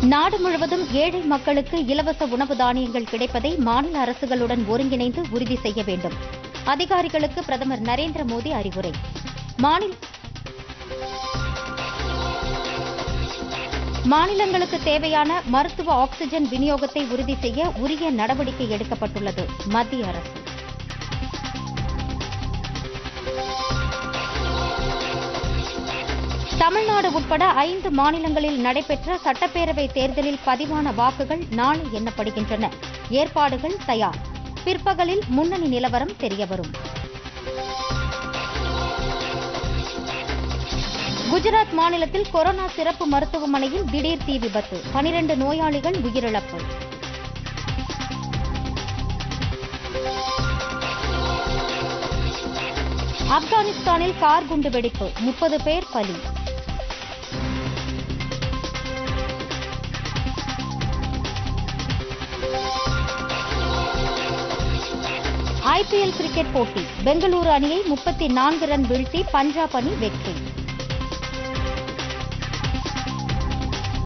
நாடு முழுவதும் ஏழை மக்களுக்கு இலவச உணவு தானியங்கள் கிடைப்பதை மாநில அரசுகளுடன் ஒருங்கிணைந்து உறுதி செய்ய வேண்டும் அதிகாரிகளுக்கு பிரதமர் நரேந்திர மோடி அறிவுரை மாநில மாநிலங்களுக்கு தேவையான மருத்துவ ஆக்ஸிஜன் விநியோகத்தை உறுதி செய்ய உரிய நடவடிக்கை எடுக்கப்பட்டுள்ளது மத்திய அரசு தமிழ்நாடு உட்பட ஐந்து மாநிலங்களில் நடைபெற்ற சட்டப்பேரவை தேர்தலில் பதிவான வாக்குகள் நாளை எண்ணப்படுகின்றன ஏற்பாடுகள் தயார் பிற்பகலில் முன்னணி நிலவரம் தெரியவரும் குஜராத் மாநிலத்தில் கொரோனா சிறப்பு மருத்துவமனையில் திடீர் தீ விபத்து பனிரண்டு நோயாளிகள் உயிரிழப்பு ஆப்கானிஸ்தானில் கார் குண்டு வெடிப்பு முப்பது பேர் பலி ஐபிஎல் கிரிக்கெட் போட்டி பெங்களூரு அணியை முப்பத்தி நான்கு ரன் வீழ்த்தி பஞ்சாப் அணி வெற்றி